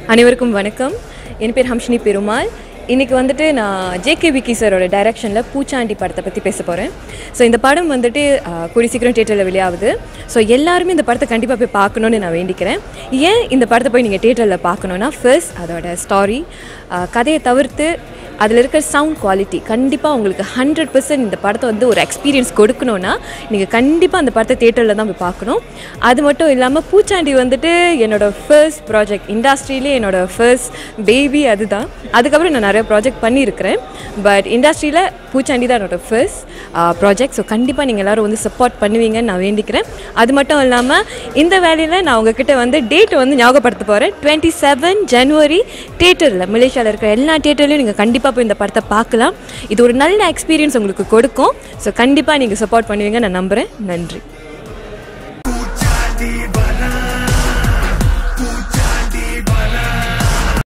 அனைவருக்கும் வணக்கம் என் பேர் ஹம்ஷினி பெருமாள் இன்றைக்கி வந்துட்டு நான் ஜேகே விக்கி சாரோட டைரக்ஷனில் பூச்சாண்டி படத்தை பற்றி பேச போகிறேன் ஸோ இந்த படம் வந்துட்டு ஆஹ், கூடிய சீக்கிரம் தேட்டரில் வெளியாகுது ஸோ எல்லாருமே இந்த படத்தை கண்டிப்பாக போய் பார்க்கணுன்னு நான் வேண்டிக்கிறேன் ஏன் இந்த படத்தை போய் நீங்கள் தேட்டரில் பார்க்கணுன்னா ஃபர்ஸ்ட் அதோட ஸ்டாரி கதையை தவிர்த்து அதில் இருக்கிற சவுண்ட் குவாலிட்டி கண்டிப்பாக உங்களுக்கு ஹண்ட்ரட் பர்சன்ட் இந்த படத்தை வந்து ஒரு எக்ஸ்பீரியன்ஸ் கொடுக்கணுன்னா நீங்கள் கண்டிப்பாக அந்த படத்தை தேட்டரில் தான் போய் பார்க்கணும் அது மட்டும் இல்லாமல் பூச்சாண்டி வந்துட்டு என்னோடய ஃபர்ஸ்ட் ப்ராஜெக்ட் இண்டஸ்ட்ரியிலே என்னோடய ஃபர்ஸ்ட் பேபி அதுதான் அதுக்கப்புறம் நான் நிறைய ப்ராஜெக்ட் பண்ணியிருக்கிறேன் பட் இண்டஸ்ட்ரியில் பூச்சாண்டி தான் என்னோடய ஃபர்ஸ்ட் ப்ராஜெக்ட் ஸோ கண்டிப்பாக நீங்கள் எல்லோரும் வந்து சப்போர்ட் பண்ணுவீங்கன்னு நான் வேண்டிக்கிறேன் அது மட்டும் இல்லாமல் இந்த வேலையில் நான் உங்ககிட்ட வந்து டேட் வந்து ஞாபகப்படுத்த போகிறேன் டுவெண்ட்டி செவன் ஜனவரி தேட்டரில் மலேசியாவில் இருக்கிற எல்லா தேட்டர்லையும் நீங்கள் கண்டிப்பாக போய் இந்த படத்தை பார்க்கலாம் இது ஒரு நல்ல எக்ஸ்பீரியன்ஸ் உங்களுக்கு கொடுக்கும் ஸோ கண்டிப்பாக நீங்கள் சப்போர்ட் பண்ணுவீங்க நான் நம்புகிறேன் நன்றி